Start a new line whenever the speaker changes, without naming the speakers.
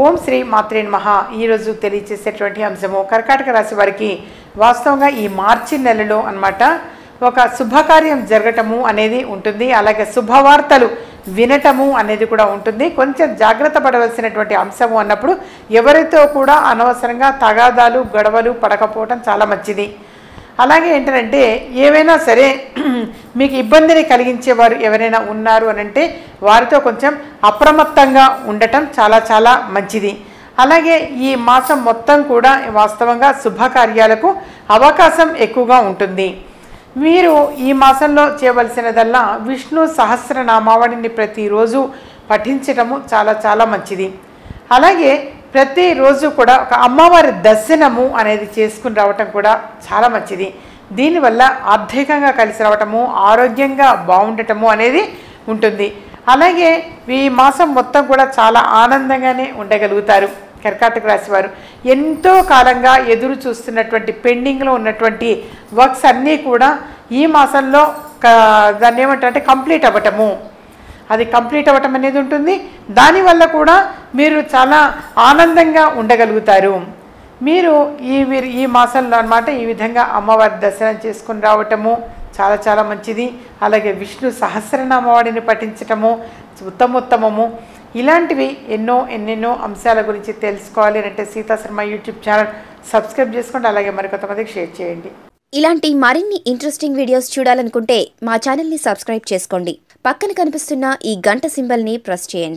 ఓం శ్రీ మాత్రే నమః ఈరోజు తెలియచేసేటువంటి అంశము కర్కాటక రాశి వారికి వాస్తవంగా ఈ మార్చి నెలలో అన్నమాట ఒక శుభకార్యం జరగటము అనేది ఉంటుంది అలాగే శుభవార్తలు వినటము అనేది కూడా ఉంటుంది కొంచెం జాగ్రత్త పడవలసినటువంటి అంశము అన్నప్పుడు ఎవరితో కూడా అనవసరంగా తగాదాలు గొడవలు పడకపోవటం చాలా మంచిది అలాగే ఏంటంటే ఏవైనా సరే మీకు ఇబ్బందిని కలిగించేవారు ఎవరైనా ఉన్నారు అని అంటే వారితో కొంచెం అప్రమత్తంగా ఉండటం చాలా చాలా మంచిది అలాగే ఈ మాసం మొత్తం కూడా వాస్తవంగా శుభకార్యాలకు అవకాశం ఎక్కువగా ఉంటుంది మీరు ఈ మాసంలో చేయవలసినదల్లా విష్ణు సహస్రనామావళిని ప్రతిరోజు పఠించటము చాలా చాలా మంచిది అలాగే ప్రతిరోజు కూడా ఒక అమ్మవారి దర్శనము అనేది చేసుకుని రావటం కూడా చాలా మంచిది దీనివల్ల ఆర్థికంగా కలిసి రావటము ఆరోగ్యంగా బాగుండటము అనేది ఉంటుంది అలాగే ఈ మాసం మొత్తం కూడా చాలా ఆనందంగానే ఉండగలుగుతారు కర్కాటక రాశి వారు ఎంతో కాలంగా ఎదురు చూస్తున్నటువంటి పెండింగ్లో ఉన్నటువంటి వర్క్స్ అన్నీ కూడా ఈ మాసంలో క- దాన్ని ఏమంటారంటే కంప్లీట్ అవ్వటము అది కంప్లీట్ అవ్వటం అనేది ఉంటుంది దానివల్ల కూడా మీరు చాలా ఆనందంగా ఉండగలుగుతారు మీరు ఈ వీరి ఈ మాసంలో అన్నమాట ఈ విధంగా అమ్మవారి దర్శనం చేసుకుని రావటము చాలా చాలా మంచిది అలాగే విష్ణు సహస్రనామవాడిని పఠించటము ఉత్తమోత్తమము ఇలాంటివి ఎన్నో ఎన్నెన్నో అంశాల గురించి తెలుసుకోవాలి అంటే Seetha Sharma YouTube channel subscribe చేసుకోండి అలాగే మరికొంతమందికి షేర్ చేయండి
ఇలాంటి మరిన్ని ఇంట్రెస్టింగ్ వీడియోస్ చూడాలనుకుంటే మా ఛానల్ని సబ్స్క్రైబ్ చేసుకోండి పక్కన కనిపిస్తున్న ఈ గంట సింబల్ని ప్రెస్ చేయండి